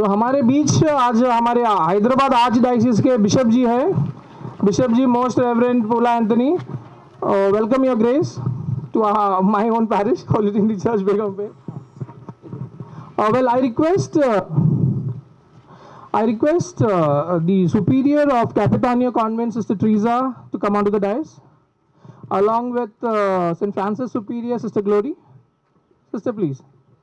तो हमारे बीच आज हमारे हैदराबाद आज डायसिस के बिशप जी है bishop ji most reverend Poola Anthony welcome your grace to my own parish Holy Trinity Church Begumpet well I request I request uh, the superior of Capitania Convent, Sister Teresa, to come onto the dais, along with uh, St. Francis Superior, Sister Glory. Sister, please.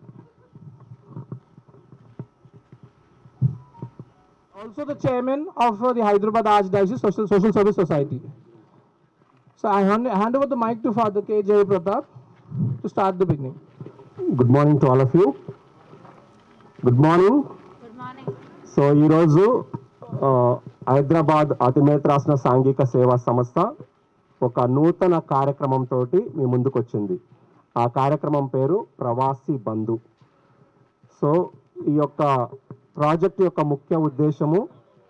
Also the chairman of uh, the Hyderabad Archdiocese Social, Social Service Society. So I hand, hand over the mic to Father K. Jay Pratap to start the beginning. Good morning to all of you good morning so ఈరోజు ఆ, హైదరాబాద్ అతిమేత రాసిన సాంఘిక సేవా సంస్థ ఒక నూతన కార్యక్రమంతో మీ ముందుకు వచ్చింది ఆ కార్యక్రమం పేరు ప్రవాసీ బంధు సో ఈ యొక్క ప్రాజెక్ట్ యొక్క ముఖ్య ఉద్దేశము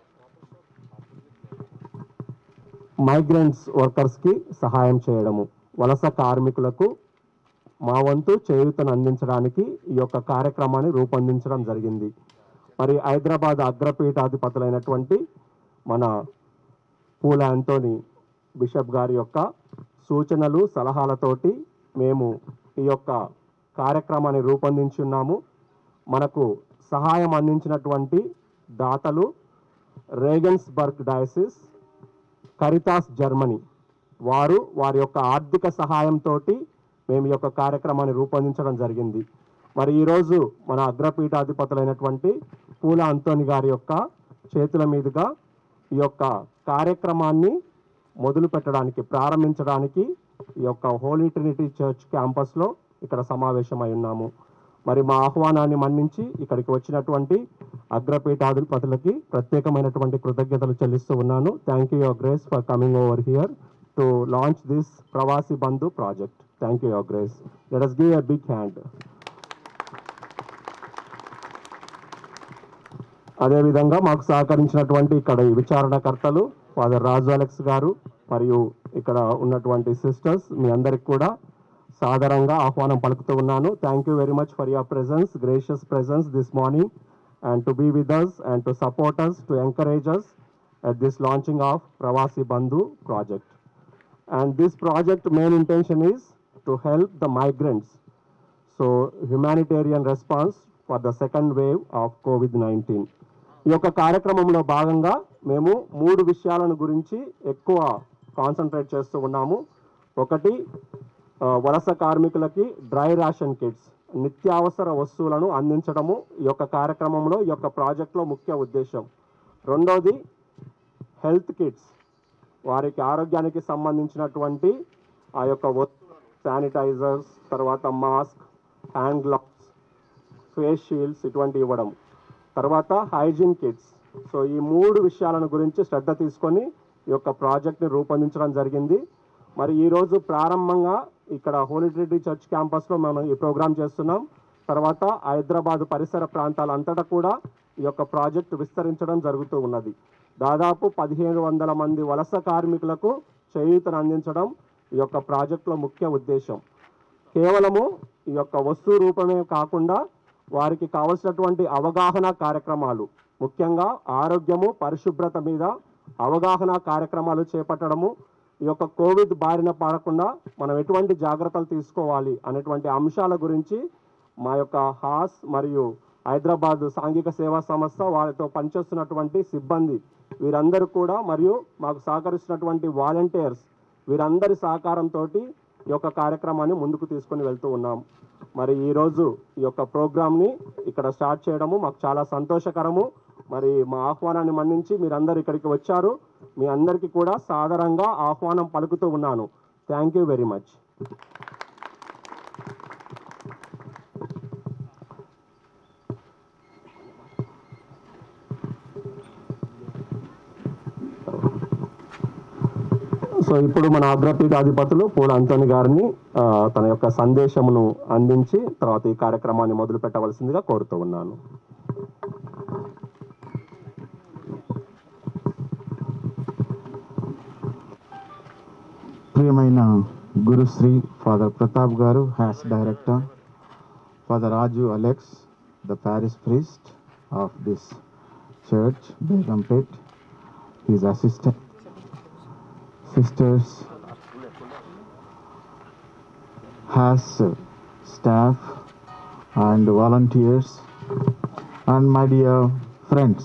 మైగ్రెంట్స్ వర్కర్స్కి సహాయం చేయడము వలస కార్మికులకు మా వంతు చేయూతను అందించడానికి ఈ యొక్క కార్యక్రమాన్ని రూపొందించడం జరిగింది మరి హైదరాబాద్ అగ్రపీఠాధిపతులైనటువంటి మన పూల యాంటోనీ బిషప్ గారి యొక్క సూచనలు సలహాలతోటి మేము ఈ యొక్క కార్యక్రమాన్ని రూపొందించున్నాము మనకు సహాయం అందించినటువంటి దాతలు రేగన్స్బర్గ్ డయాసిస్ కరితాస్ జర్మనీ వారు వారి యొక్క ఆర్థిక సహాయంతో మేము ఈ యొక్క కార్యక్రమాన్ని రూపొందించడం జరిగింది మరి ఈరోజు మన అగ్రపీఠాధిపతులైనటువంటి పూల అంతోని గారి యొక్క చేతుల మీదుగా ఈ యొక్క కార్యక్రమాన్ని మొదలు పెట్టడానికి ప్రారంభించడానికి ఈ యొక్క హోలీ ట్రినిటీ చర్చ్ క్యాంపస్లో ఇక్కడ సమావేశమై ఉన్నాము మరి మా ఆహ్వానాన్ని మన్నించి ఇక్కడికి వచ్చినటువంటి అగ్రపీఠాధిపతులకి ప్రత్యేకమైనటువంటి కృతజ్ఞతలు చెల్లిస్తూ ఉన్నాను thank you your grace for coming over here to launch this Pravasi Bandhu project thank you your grace let us give a big hand అదేవిధంగా మాకు సహకరించినటువంటి ఇక్కడ ఈ విచారణకర్తలు ఫాదర్ రాజు అలెక్స్ గారు మరియు ఇక్కడ ఉన్నటువంటి సిస్టర్స్ మీ అందరికి కూడా సాదరంగా ఆహ్వానం పలుకుతూ ఉన్నాను thank you very much for your presence gracious presence this morning and to be with us and to support us to encourage us at this launching of Pravasi Bandhu project. And this project main intention is to help the migrants. So humanitarian response for the second wave of COVID-19. ఈ యొక్క కార్యక్రమంలో భాగంగా మేము మూడు విషయాలను గురించి ఎక్కువ concentrate చేస్తూ ఉన్నాము ఒకటి ఆ, వలస కార్మికులకి డ్రై రేషన్ కిట్స్ నిత్యావసర వస్తువులను అందించడము ఈ యొక్క కార్యక్రమంలో ఈ యొక్క ప్రాజెక్ట్లో ముఖ్య ఉద్దేశం రెండోది హెల్త్ కిట్స్ వారికి ఆరోగ్యానికి సంబంధించినటువంటి ఆ యొక్క శానిటైజర్స్ తర్వాత mask hand gloves face shields ఇటువంటి ఇవ్వడం తర్వాత హైజీన్ కిట్స్ సో ఈ మూడు విషయాలను గురించి శ్రద్ధ తీసుకొని ఈ యొక్క ప్రాజెక్ట్ని రూపొందించడం జరిగింది మరి ఈరోజు ప్రారంభంగా ఇక్కడ హోలీ ట్రినిటీ చర్చ్ క్యాంపస్లో మనం ఈ ప్రోగ్రామ్ చేస్తున్నాం తర్వాత హైదరాబాద్ పరిసర ప్రాంతాలంతటా కూడా ఈ యొక్క ప్రాజెక్ట్ విస్తరించడం జరుగుతూ ఉన్నది దాదాపు పదిహేను వందల మంది వలస కార్మికులకు చేయూతను అందించడం ఈ యొక్క ప్రాజెక్టులో ముఖ్య ఉద్దేశం కేవలము ఈ యొక్క వస్తువు రూపమే కాకుండా వారికి కావలసినటువంటి అవగాహన కార్యక్రమాలు ముఖ్యంగా ఆరోగ్యము పరిశుభ్రత మీద అవగాహన కార్యక్రమాలు చేపట్టడము ఈ యొక్క కోవిడ్ బారిన పడకుండా మనం ఎటువంటి జాగ్రత్తలు తీసుకోవాలి అనేటువంటి అంశాల గురించి మా యొక్క హాస్ మరియు హైదరాబాద్ సాంఘిక సేవా సంస్థ వారితో పనిచేస్తున్నటువంటి సిబ్బంది వీరందరూ కూడా మరియు మాకు సహకరిస్తున్నటువంటి వాలంటీర్స్ వీరందరి సహకారంతో ఈ యొక్క కార్యక్రమాన్ని ముందుకు తీసుకొని వెళ్తూ ఉన్నాం మరి ఈరోజు ఈ యొక్క ప్రోగ్రామ్ని ఇక్కడ స్టార్ట్ చేయడము మాకు చాలా సంతోషకరము మరి మా ఆహ్వానాన్ని మన్నించి మీరందరూ ఇక్కడికి వచ్చారు మీ అందరికీ కూడా సాదరంగా ఆహ్వానం పలుకుతూ ఉన్నాను thank you very much so ఇప్పుడు మన అగ్రపీఠాధిపతులు పూల అంతోని గారిని ఆ, తన యొక్క సందేశమును అందించి తర్వాత ఈ కార్యక్రమాన్ని మొదలు పెట్టవలసిందిగా కోరుతూ ఉన్నాను ప్రియమైన గురుశ్రీ father Pratap garu HAS director father Raju Alex the parish priest of this church, Begumpet, his assistant, sisters, has uh, staff and volunteers, and my dear friends.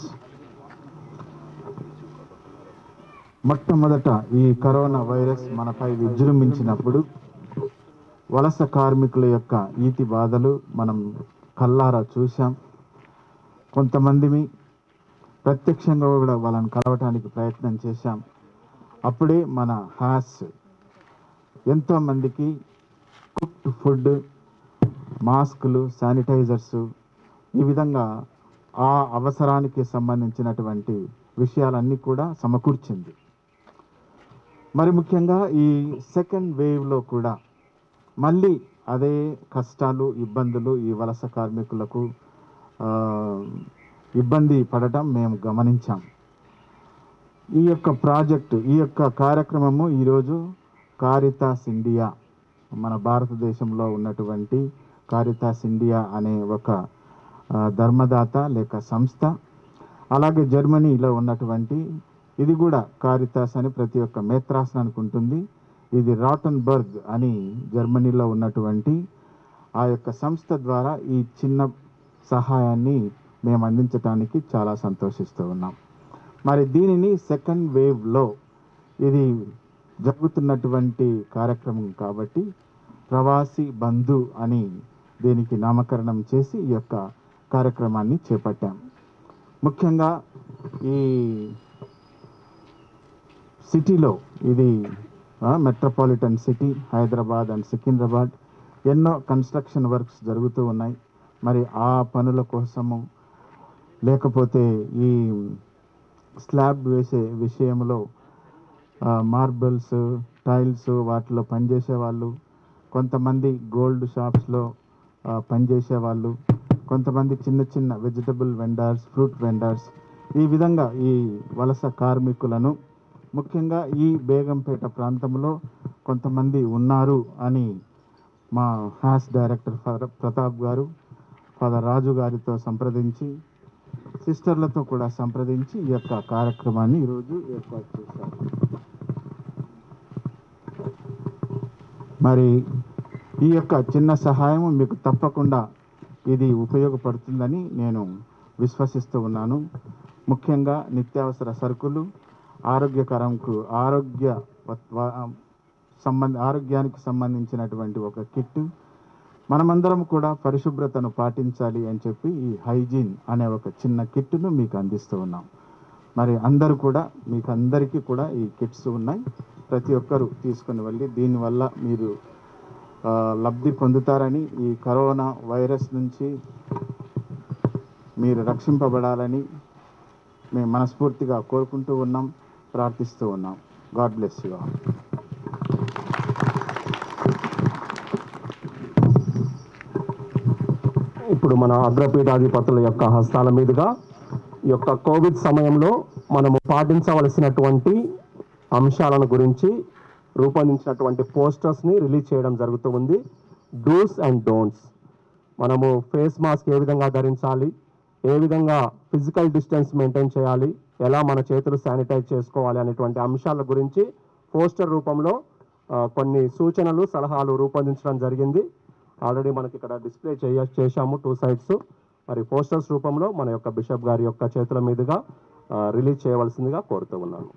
మొట్టమొదట ఈ కరోనా వైరస్ మనపై విజృంభించినప్పుడు వలస కార్మికుల యొక్క ఈతి బాధలు మనం కల్లారా చూశాం కొంతమందిని ప్రత్యక్షంగా కూడా వాళ్ళని కలవటానికి ప్రయత్నం చేశాం అప్పుడే మన హ్యాస్ ఎంతోమందికి కుక్డ్ ఫుడ్ మాస్కులు శానిటైజర్స్ ఈ విధంగా ఆ అవసరానికి సంబంధించినటువంటి విషయాలన్నీ కూడా సమకూర్చింది మరి ముఖ్యంగా ఈ సెకండ్ వేవ్లో కూడా మళ్ళీ అదే కష్టాలు ఇబ్బందులు ఈ వలస కార్మికులకు ఆ, ఇబ్బంది పడటం మేము గమనించాం ఈ యొక్క ప్రాజెక్టు ఈ యొక్క కార్యక్రమము ఈరోజు కారితాస్ ఇండియా మన భారతదేశంలో ఉన్నటువంటి కారితాస్ ఇండియా అనే ఒక ఆ, ధర్మదాత లేక సంస్థ అలాగే జర్మనీలో ఉన్నటువంటి ఇది కూడా కారితాస్ అని ప్రతి ఒక్క మేత్రాసనానికి ఉంటుంది ఇది రాటన్బర్గ్ అని జర్మనీలో ఉన్నటువంటి ఆ యొక్క సంస్థ ద్వారా ఈ చిన్న సహాయాన్ని మేము అందించడానికి చాలా సంతోషిస్తూ ఉన్నాం మరి దీనిని సెకండ్ వేవ్లో ఇది జరుగుతున్నటువంటి కార్యక్రమం కాబట్టి ప్రవాసి బంధు అని దీనికి నామకరణం చేసి ఈ యొక్క కార్యక్రమాన్ని చేపట్టాం ముఖ్యంగా ఈ సిటీలో ఇది metropolitan city Hyderabad and Secunderabad ఎన్నో కన్స్ట్రక్షన్ వర్క్స్ జరుగుతూ ఉన్నాయి మరి ఆ పనుల కోసము లేకపోతే ఈ స్లాబ్ వేసే విషయంలో మార్బుల్స్ టైల్స్ వాటిలో పనిచేసే వాళ్ళు కొంతమంది గోల్డ్ షాప్స్లో పనిచేసే వాళ్ళు కొంతమంది చిన్న చిన్న వెజిటబుల్ వెండర్స్ ఫ్రూట్ వెండర్స్ ఈ విధంగా ఈ వలస కార్మికులను ముఖ్యంగా ఈ బేగంపేట ప్రాంతంలో కొంతమంది ఉన్నారు అని మా హ్యాస్ డైరెక్టర్ ఫాదర్ ప్రతాప్ గారు ఫాదర్ రాజు గారితో సంప్రదించి సిస్టర్లతో కూడా సంప్రదించి ఈ యొక్క కార్యక్రమాన్ని ఈరోజు ఏర్పాటు చేశారు మరి ఈ యొక్క చిన్న సహాయం మీకు తప్పకుండా ఇది ఉపయోగపడుతుందని నేను విశ్వసిస్తూ ఉన్నాను ముఖ్యంగా నిత్యావసర సరుకులు ఆరోగ్యకరంకు ఆరోగ్య వ- వ- సంబంధ ఆరోగ్యానికి సంబంధించినటువంటి ఒక కిట్ మనమందరం కూడా పరిశుభ్రతను పాటించాలి అని చెప్పి ఈ హైజీన్ అనే ఒక చిన్న కిట్ను మీకు అందిస్తూ ఉన్నాం మరి అందరూ కూడా మీకు అందరికీ కూడా ఈ కిట్స్ ఉన్నాయి ప్రతి ఒక్కరూ తీసుకుని వెళ్ళి దీనివల్ల మీరు ఆ, లబ్ధి పొందుతారని ఈ కరోనా వైరస్ నుంచి మీరు రక్షింపబడాలని మేము మనస్ఫూర్తిగా కోరుకుంటూ ఉన్నాం ప్రార్థిస్తూ ఉన్నాం గాడ్ బ్లెస్ యూ ఆల్ ఇప్పుడు మన అగ్రపీఠాధిపతుల యొక్క హస్తాల మీదుగా ఈ యొక్క కోవిడ్ సమయంలో మనము పాటించవలసినటువంటి అంశాలను గురించి రూపొందించినటువంటి పోస్టర్స్ని రిలీజ్ చేయడం జరుగుతూ ఉంది డూస్ అండ్ డోంట్స్ మనము ఫేస్ మాస్క్ ఏ విధంగా ధరించాలి ఏ విధంగా ఫిజికల్ డిస్టెన్స్ మెయింటైన్ చేయాలి ఎలా మన చేతులు శానిటైజ్ చేసుకోవాలి అనేటువంటి అంశాల గురించి పోస్టర్ రూపంలో ఆ, కొన్ని సూచనలు సలహాలు రూపొందించడం జరిగింది ఆల్రెడీ మనకి ఇక్కడ డిస్ప్లే చేయ చేశాము టూ సైడ్స్ మరి పోస్టర్స్ రూపంలో మన యొక్క బిషప్ గారి యొక్క చేతుల మీదుగా ఆ, రిలీజ్ చేయవలసిందిగా కోరుతూ ఉన్నాను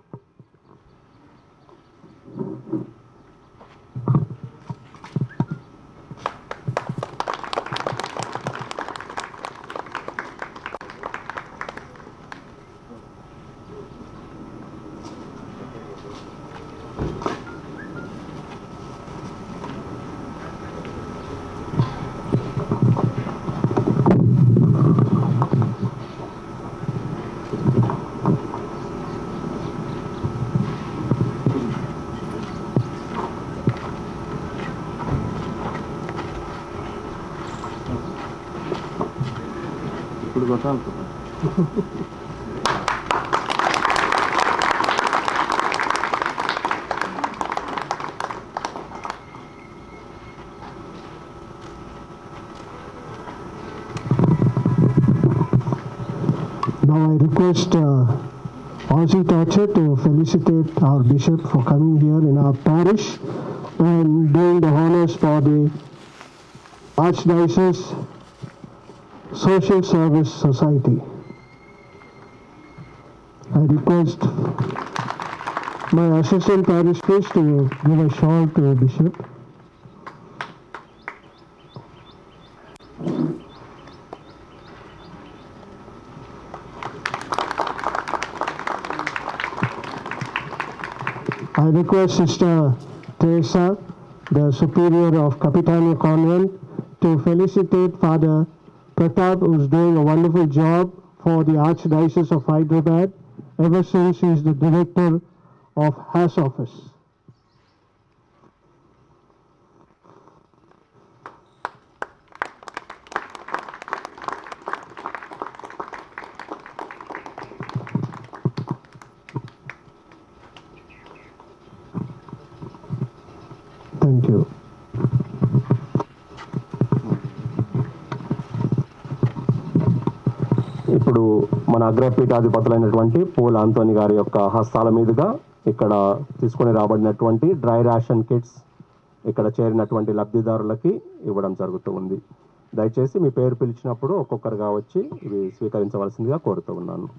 ఇప్పుడు కొట్టాలి కదా request uh, Ozzy Thatcher to felicitate our bishop for coming here in our parish and doing the honors for the Archdiocese Social Service Society. I request my assistant parish priest to give a shawl to bishop. I request Sister Teresa, the superior of Capitania Convent, to felicitate Father Pratap, who's doing a wonderful job for the Archdiocese of Hyderabad ever since he's the director of HAS office. Thank you. ఇప్పుడు మన అగ్రపీఠాధిపతులైనటువంటి pool ఆంతోని గారి యొక్క హస్తాల మీదుగా ఇక్కడ తీసుకొని రాబడినటువంటి dry ration kits ఇక్కడ చేరినటువంటి లబ్ధిదారులకి ఇవ్వడం జరుగుతూ ఉంది దయచేసి మీ పేరు పిలిచినప్పుడు ఒక్కొక్కరుగా వచ్చి ఇవి స్వీకరించవలసిందిగా కోరుతూ ఉన్నాను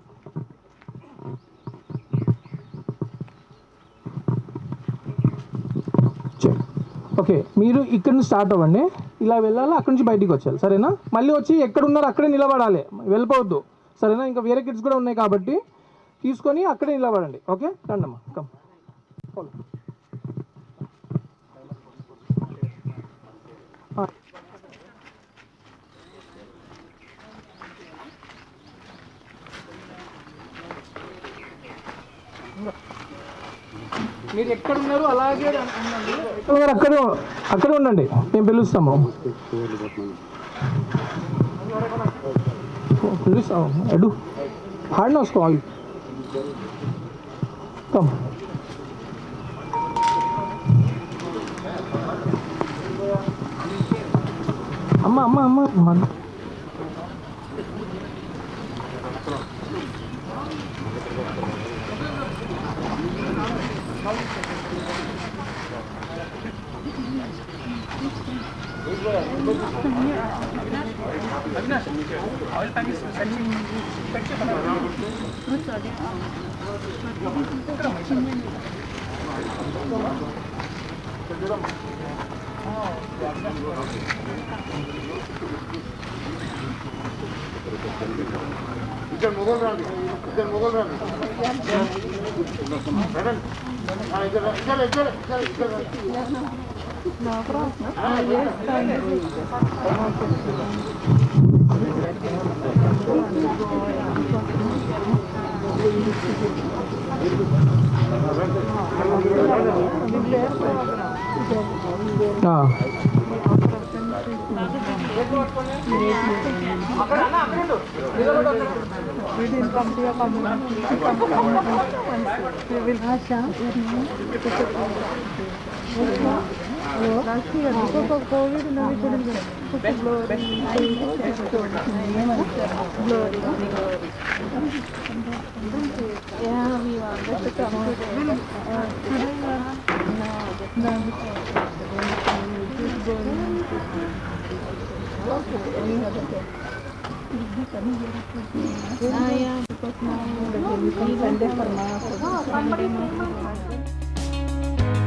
చెక్ ఓకే మీరు ఇక్కడ నుంచి స్టార్ట్ అవ్వండి ఇలా వెళ్ళాలి అక్కడి నుంచి బయటికి వచ్చేయాలి సరేనా మళ్ళీ వచ్చి ఎక్కడ ఉన్నారో అక్కడే నిలబడాలి వెళ్ళిపోవద్దు సరేనా ఇంకా వేరే కిడ్స్ కూడా ఉన్నాయి కాబట్టి తీసుకొని అక్కడే నిలబడండి ఓకే రండమ్మా కమ్ మీరు ఎక్కడ ఉన్నారు అలాగే ఉండండి ఎక్కడ ఉన్నారు అక్కడే అక్కడే ఉండండి మేము పిలుస్తాము పిలుస్తాము ఎడు హార్డ్ నోసుకో ఆగి కమ్ అమ్మ అమ్మ అమ్మ అమ్మ ఆ. Yeah, we want to come Ah, yeah, because now we Sunday for Mass. Sunday Mass.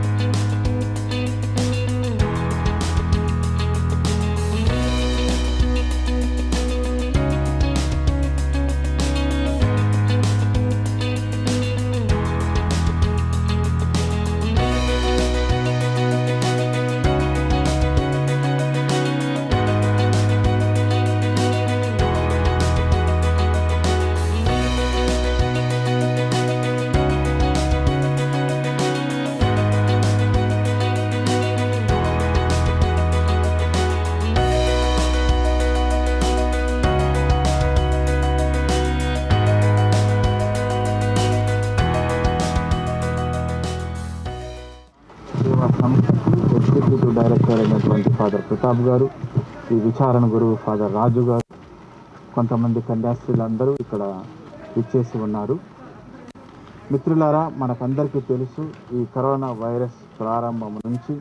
సేవా సంస్థకి ఎగ్జిక్యూటివ్ డైరెక్టర్ అయినటువంటి ఫాదర్ ప్రతాప్ గారు ఈ విచారణ గురువు ఫాదర్ రాజు గారు కొంతమంది కన్యాస్త్రీలందరూ ఇక్కడ ఇచ్చేసి ఉన్నారు మిత్రులారా మనకందరికీ తెలుసు ఈ కరోనా వైరస్ ప్రారంభం నుంచి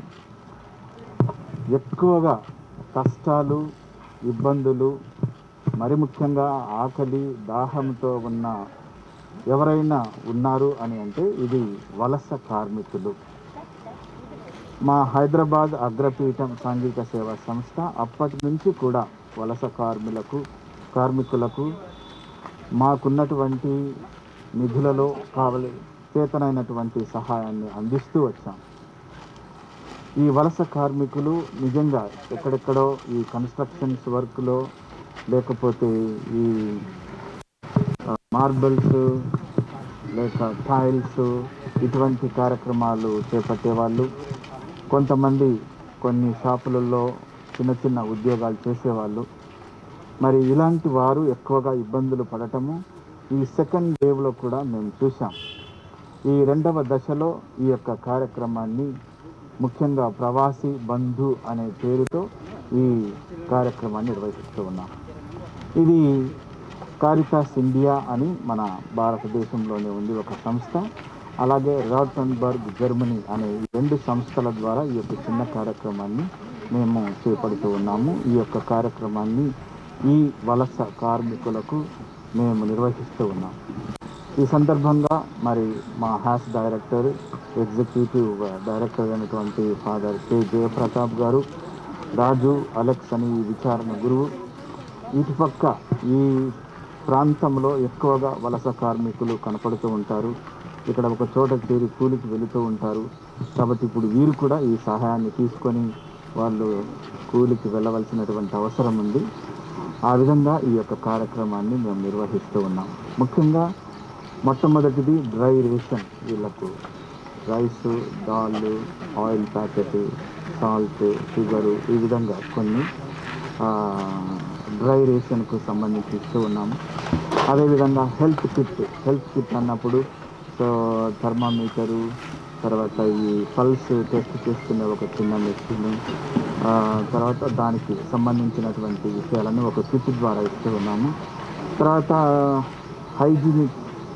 ఎక్కువగా కష్టాలు ఇబ్బందులు మరి ముఖ్యంగా ఆకలి దాహంతో ఉన్న ఎవరైనా ఉన్నారు అని అంటే ఇది వలస కార్మికులు మా హైదరాబాద్ అగ్రపీఠం సాంఘిక సేవా సంస్థ అప్పటి నుంచి కూడా వలస కార్మికులకు కార్మికులకు మాకున్నటువంటి నిధులలో కావలి చేతనైనటువంటి సహాయాన్ని అందిస్తూ వచ్చాం ఈ వలస కార్మికులు నిజంగా ఎక్కడెక్కడో ఈ కన్స్ట్రక్షన్స్ వర్క్లో లేకపోతే ఈ మార్బల్స్ లేక టైల్స్ ఇటువంటి కార్యక్రమాలు చేపట్టే వాళ్ళు కొంతమంది కొన్ని షాపులలో చిన్న చిన్న ఉద్యోగాలు చేసేవాళ్ళు మరి ఇలాంటి వారు ఎక్కువగా ఇబ్బందులు పడటము ఈ సెకండ్ వేవ్లో కూడా మేము చూసాం ఈ రెండవ దశలో ఈ యొక్క కార్యక్రమాన్ని ముఖ్యంగా ప్రవాసీ బంధు అనే పేరుతో ఈ కార్యక్రమాన్ని నిర్వహిస్తూ ఉన్నాం ఇది కారిటాస్ ఇండియా అని మన భారతదేశంలోనే ఉంది ఒక సంస్థ అలాగే రాటన్బర్గ్ జర్మనీ అనే ఈ రెండు సంస్థల ద్వారా ఈ యొక్క చిన్న కార్యక్రమాన్ని మేము చేపడుతూ ఉన్నాము ఈ యొక్క కార్యక్రమాన్ని ఈ వలస కార్మికులకు మేము నిర్వహిస్తూ ఉన్నాం ఈ సందర్భంగా మరి మా హ్యాస్ డైరెక్టర్ ఎగ్జిక్యూటివ్ డైరెక్టర్ అయినటువంటి father K Jayapratap garu Raju Alex అని ఈ విచారణ గురువు ఇటుపక్క ఈ ప్రాంతంలో ఎక్కువగా వలస కార్మికులు కనపడుతూ ఉంటారు ఇక్కడ ఒక చోట చేరి కూలికి వెళుతూ ఉంటారు కాబట్టి ఇప్పుడు వీరు కూడా ఈ సహాయాన్ని తీసుకొని వాళ్ళు కూలికి వెళ్ళవలసినటువంటి అవసరం ఉంది ఆ విధంగా ఈ యొక్క కార్యక్రమాన్ని మేము నిర్వహిస్తూ ఉన్నాం ముఖ్యంగా మొట్టమొదటిది డ్రై రేషన్ వీళ్ళకు rice dal oil packet salt sugar ఈ విధంగా కొన్ని ఆ, డ్రై రేషన్కు సంబంధించి ఇస్తూ ఉన్నాము అదేవిధంగా హెల్త్ కిట్ హెల్త్ కిట్ అన్నప్పుడు సో థర్మామీటరు తర్వాత ఈ పల్స్ టెస్ట్ చేసుకునే ఒక చిన్న మెషిన్ తర్వాత దానికి సంబంధించినటువంటి విషయాలను ఒక కిట్ ద్వారా ఇస్తూ ఉన్నాము తర్వాత హైజీనిక్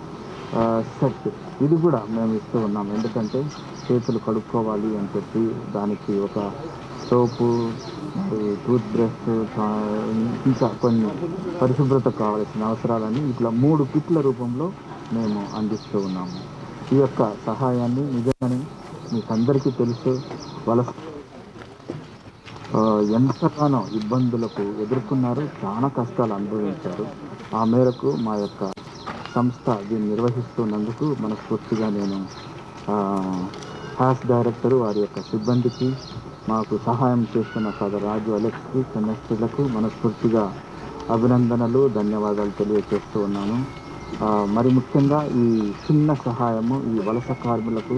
సెట్ ఇది కూడా మేము ఇస్తూ ఉన్నాం ఎందుకంటే చేతులు కడుక్కోవాలి అని చెప్పి దానికి ఒక సోపు టూత్ బ్రష్ ఇంకా కొన్ని పరిశుభ్రత కావాల్సిన అవసరాలని ఇట్లా మూడు కిట్ల రూపంలో మేము అందిస్తూ ఉన్నాము ఈ యొక్క సహాయాన్ని నిజంగానే మీకు అందరికీ తెలుసు వలస ఆ, ఎంతగానో ఇబ్బందులకు ఎదుర్కొన్నారు చాలా కష్టాలు అనుభవించారు ఆ మేరకు మా యొక్క సంస్థ దీన్ని నిర్వహిస్తున్నందుకు మనస్ఫూర్తిగా నేను ఆ, హ్యాస్ డైరెక్టర్ వారి యొక్క సిబ్బందికి మాకు సహాయం చేస్తున్న ఫాదర్ రాజు అలెక్స్కి చెన్నస్టులకు మనస్ఫూర్తిగా అభినందనలు ధన్యవాదాలు తెలియజేస్తూ ఉన్నాను ఆ, మరి ముఖ్యంగా ఈ చిన్న సహాయము ఈ వలస కార్మికులకు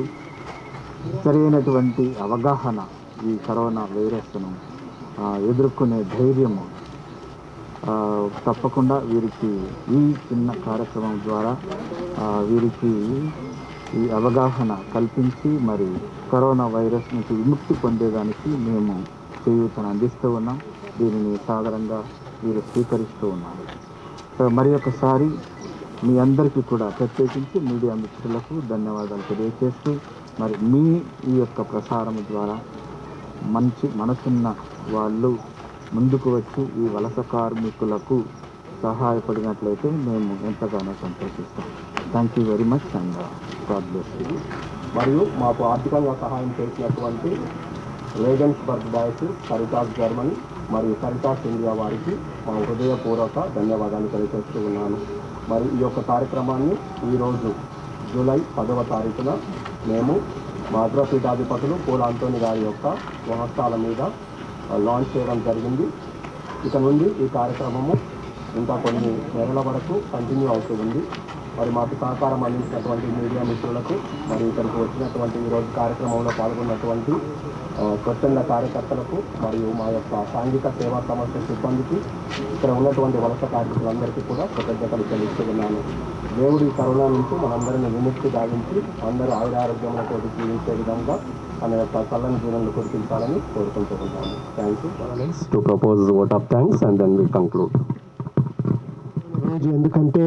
సరైనటువంటి అవగాహన ఈ కరోనా వైరస్ను ఆ, ఎదుర్కొనే ధైర్యము ఆ, తప్పకుండా వీరికి ఈ చిన్న కార్యక్రమం ద్వారా ఆ, వీరికి ఈ అవగాహన కల్పించి మరి కరోనా వైరస్ నుంచి విముక్తి పొందేదానికి మేము చేయూతను అందిస్తూ ఉన్నాం దీనిని సాధారణంగా వీరు స్వీకరిస్తూ ఉన్నారు సో మరి ఒకసారి మీ అందరికీ కూడా ప్రత్యేకించి మీడియా మిత్రులకు ధన్యవాదాలు తెలియజేస్తూ మరి మీ ఈ యొక్క ప్రసారం ద్వారా మంచి మనసున్న వాళ్ళు ముందుకు వచ్చి ఈ వలస కార్మికులకు సహాయపడినట్లయితే మేము ఎంతగానో సంతోషిస్తాం thank you very much and God bless you మరియు మాకు ఆర్థికంగా సహాయం చేసినటువంటి రేగన్స్బర్గ్ డయాసిస్ సరితాస్ జర్మనీ మరియు సరితాస్ ఇండియా వారికి మా హృదయపూర్వక ధన్యవాదాలు తెలియజేస్తూ ఉన్నాను మరి ఈ యొక్క కార్యక్రమాన్ని ఈరోజు జూలై పదవ తారీఖున మేము మా అగ్రపీఠాధిపతులు పూల ఆంటోని గారి యొక్క మహస్తాల మీద ఆ, లాంచ్ చేయడం జరిగింది ఇక నుండి ఈ కార్యక్రమము ఇంకా కొన్ని నెలల వరకు కంటిన్యూ అవుతూ ఉంది మరి మాకు సహకారం అందించినటువంటి మీడియా మిత్రులకు మరి ఇక్కడికి వచ్చినటువంటి ఈరోజు కార్యక్రమంలో పాల్గొన్నటువంటి ఆ, స్వచ్ఛంద కార్యకర్తలకు మరియు మా యొక్క సాంఘిక సేవా సంస్థ సిబ్బందికి ఇక్కడ ఉన్నటువంటి వలస కార్మికులందరికీ కూడా కృతజ్ఞతలు చెల్లిస్తున్నాను దేవుడి ఈ కరోనా నుంచి మనందరిని విముక్తి గావించి అందరూ ఆయురారోగ్యములతో జీవించే విధంగా మన యొక్క చల్లని జీవనలు కురిపించాలని కోరుకుంటున్నాను thank you to propose vote of thanks and then we conclude రోజు ఎందుకంటే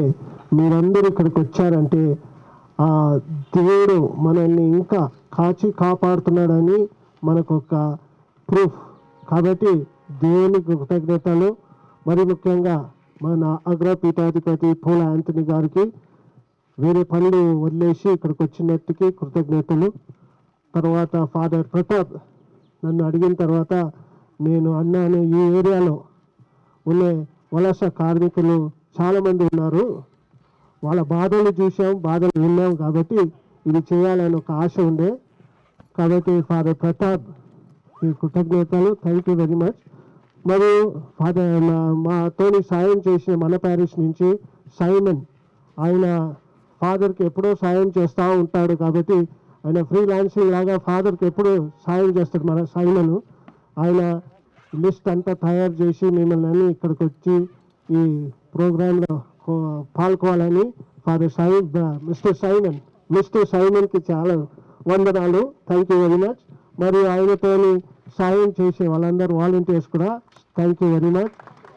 మీరందరూ ఇక్కడికి వచ్చారంటే ఆ దేవుడు మనల్ని ఇంకా కాచి కాపాడుతున్నాడని మనకు ఒక ప్రూఫ్ కాబట్టి దేవునికి కృతజ్ఞతలు మరి ముఖ్యంగా మన అగ్రపీఠాధిపతి పూల యాంథనీ గారికి వేరే పనులు వదిలేసి ఇక్కడికి వచ్చినట్టుకి కృతజ్ఞతలు తర్వాత ఫాదర్ ప్రతాప్ నన్ను అడిగిన తర్వాత నేను అన్నాను ఈ ఏరియాలో ఉన్న వలస కార్మికులు చాలామంది ఉన్నారు వాళ్ళ బాధలు చూసాం బాధలు విన్నాం కాబట్టి ఇది చేయాలని ఒక ఆశ ఉండే కాబట్టి ఫాదర్ ప్రతాప్ ఈ కృతజ్ఞతలు థ్యాంక్ యూ వెరీ మచ్ మరియు ఫాదర్ మా- మాతోని సాయం చేసిన మన ప్యారిస్ నుంచి సైమన్ ఆయన ఫాదర్కి ఎప్పుడో సాయం చేస్తూ ఉంటాడు కాబట్టి ఆయన ఫ్రీ లాన్సింగ్ లాగా ఫాదర్కి ఎప్పుడూ సాయం చేస్తాడు మన సైమన్ ఆయన లిస్ట్ అంతా తయారు చేసి మిమ్మల్ని అన్ని ఇక్కడికి వచ్చి ఈ ప్రోగ్రాంలో పాల్గొవాలని ఫాదర్ సై మిస్టర్ సైమన్ మిస్టర్ సైమన్కి చాలా వందనాలు థ్యాంక్ యూ వెరీ మచ్ మరియు ఆయనతోని సాయం చేసే వాళ్ళందరూ వాలంటీర్స్ కూడా థ్యాంక్ యూ వెరీ మచ్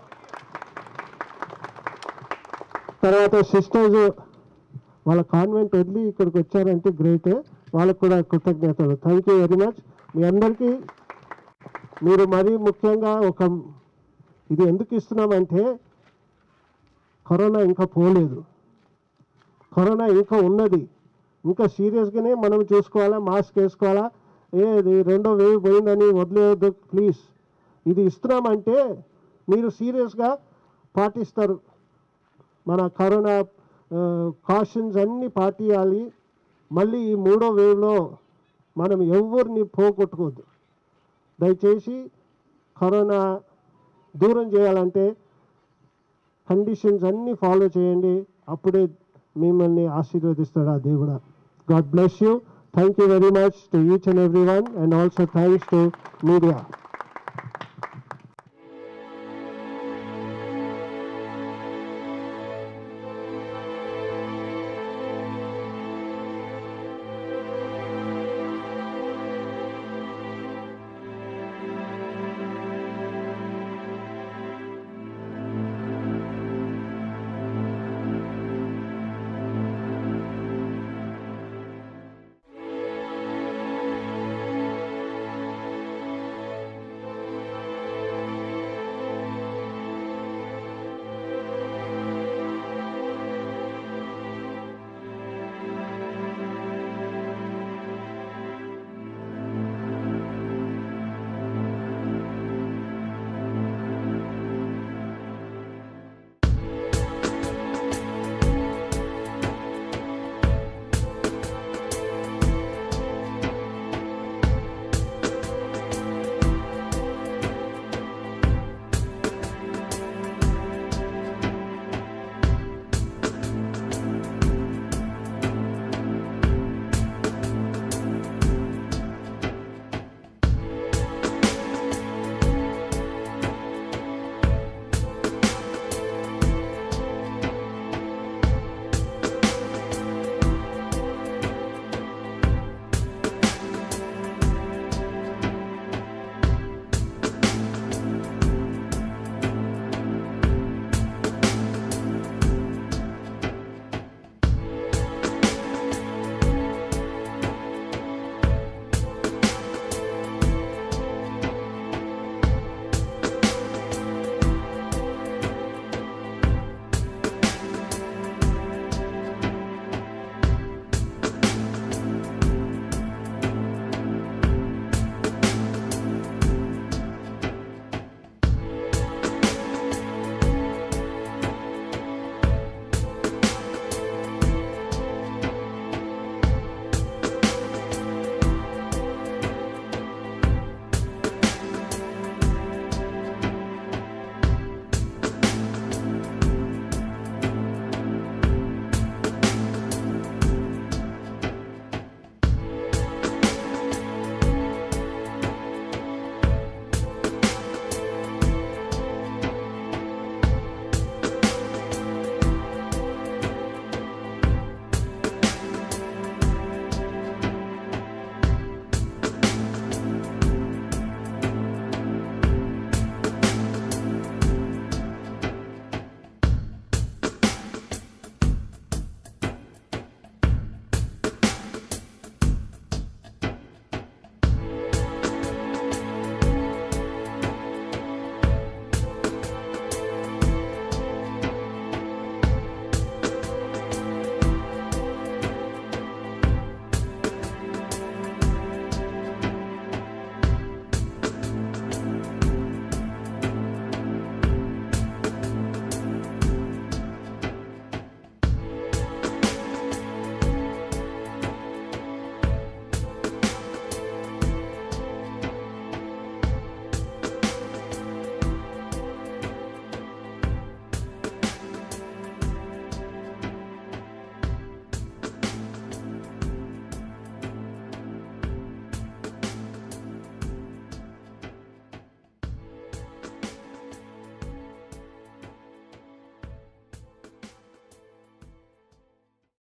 తర్వాత సిస్టర్స్ వాళ్ళ కాన్వెంట్ వదిలి ఇక్కడికి వచ్చారంటే గ్రేట్ వాళ్ళకు కూడా కృతజ్ఞతలు థ్యాంక్ యూ వెరీ మచ్ మీ అందరికీ మీరు మరీ ముఖ్యంగా ఒక ఇది ఎందుకు ఇస్తున్నామంటే కరోనా ఇంకా పోలేదు కరోనా ఇంకా ఉన్నది ఇంకా సీరియస్గానే మనం చూసుకోవాలా మాస్క్ వేసుకోవాలా ఏది రెండో వేవ్ పోయిందని వదిలేయద్దు ప్లీజ్ ఇది ఇస్తున్నామంటే మీరు సీరియస్గా పాటిస్తారు మన కరోనా కాషన్స్ అన్నీ పాటియాలి మళ్ళీ ఈ మూడో వేవ్లో మనం ఎవరిని పోగొట్టుకోవద్దు దయచేసి కరోనా దూరం చేయాలంటే కండిషన్స్ అన్నీ ఫాలో చేయండి అప్పుడే మిమ్మల్ని ఆశీర్వదిస్తాడు ఆ దేవుడు God bless you thank you very much to each and every one and also thanks to media